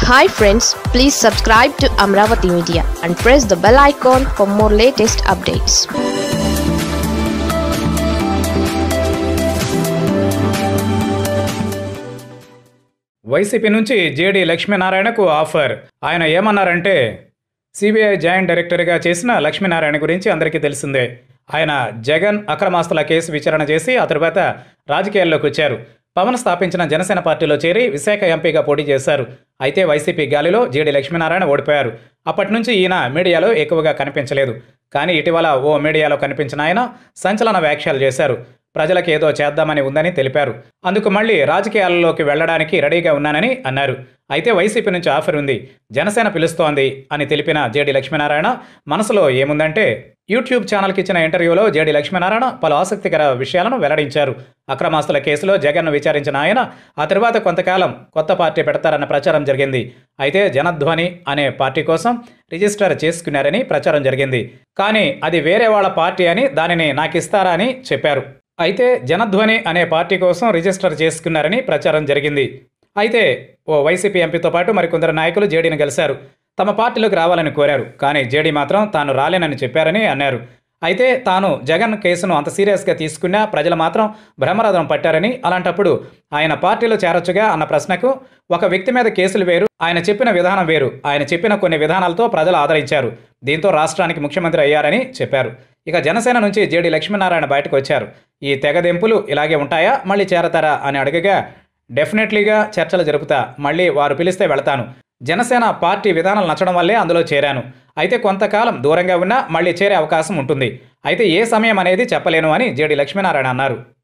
hi friends please subscribe to Amaravati media and press the bell icon for more latest updates YCP నుంచి JD లక్ష్మీనారాయణకు offer ఆయన ఏమన్నారంటే CBI joint డైరెక్టర్గా చేసిన లక్ష్మీనారాయణ గురించి అందరికీ తెలిసిందే ఆయన జగన్ అక్రమాస్తుల కేసు విచారణ చేసి ఆ తరువాత రాజకీయాల్లోకి వచ్చారు పవన్ స్థాపించిన జనసేన పార్టీలో చేరి విశాఖ ఎంపీగా పోటీ చేశారు అయితే వైసీపీ గాలిలో జేడీ లక్ష్మీనారాయణ ఓడిపోయారు అప్పటి నుంచి ఈయన మీడియాలో ఎక్కువగా కనిపించలేదు కానీ ఇటీవల ఓ మీడియాలో కనిపించిన ఆయన సంచలన వ్యాఖ్యలు చేశారు ప్రజలకు ఏదో చేద్దామని ఉందని తెలిపారు అందుకు మళ్ళీ రాజకీయాలలోకి వెళ్లడానికి రెడీగా ఉన్నానని అన్నారు అయితే వైసీపీ నుంచి ఆఫర్ ఉంది జనసేన పిలుస్తోంది అని తెలిపిన జేడి లక్ష్మీనారాయణ మనసులో ఏముందంటే యూట్యూబ్ ఛానల్కి ఇచ్చిన ఇంటర్వ్యూలో జేడి లక్ష్మీనారాయణ పలు ఆసక్తికర విషయాలను వెల్లడించారు అక్రమాస్తుల కేసులో జగన్ను విచారించిన ఆయన ఆ తర్వాత కొంతకాలం కొత్త పార్టీ పెడతారన్న ప్రచారం జరిగింది అయితే జనధ్వని అనే పార్టీ కోసం రిజిస్టర్ చేసుకున్నారని ప్రచారం జరిగింది కానీ అది వేరే వాళ్ళ పార్టీ అని దానిని నాకు ఇస్తారా అని చెప్పారు అయితే జనధ్వని అనే పార్టీ కోసం రిజిస్టర్ చేసుకున్నారని ప్రచారం జరిగింది అయితే ఓ వైసీపీ ఎంపీతో పాటు మరికొందరు నాయకులు జేడీని కలిశారు తమ పార్టీలోకి రావాలని కోరారు కానీ జేడీ మాత్రం తాను రాలేనని చెప్పారని అన్నారు అయితే తాను జగన్ కేసును అంత సీరియస్గా తీసుకున్నా ప్రజలు మాత్రం బ్రహ్మరథం పట్టారని అలాంటప్పుడు ఆయన పార్టీలో చేరొచ్చుగా అన్న ప్రశ్నకు ఒక వ్యక్తి మీద కేసులు వేరు ఆయన చెప్పిన విధానం వేరు ఆయన చెప్పిన కొన్ని విధానాలతో ప్రజలు ఆదరించారు దీంతో రాష్ట్రానికి ముఖ్యమంత్రి అయ్యారని చెప్పారు ఇక జనసేన నుంచి జేడీ లక్ష్మీనారాయణ బయటకు వచ్చారు ఈ తెగదెంపులు ఇలాగే ఉంటాయా మళ్ళీ చేరతారా అని అడగగా డెఫినెట్లీగా చర్చలు జరుపుతా మళ్ళీ వారు పిలిస్తే వెళతాను జనసేన పార్టీ విధానాలు నచ్చడం వల్లే అందులో చేరాను అయితే కొంతకాలం దూరంగా ఉన్నా మళ్ళీ చేరే అవకాశం ఉంటుంది అయితే ఏ సమయం అనేది చెప్పలేను అని జేడి లక్ష్మీనారాయణ అన్నారు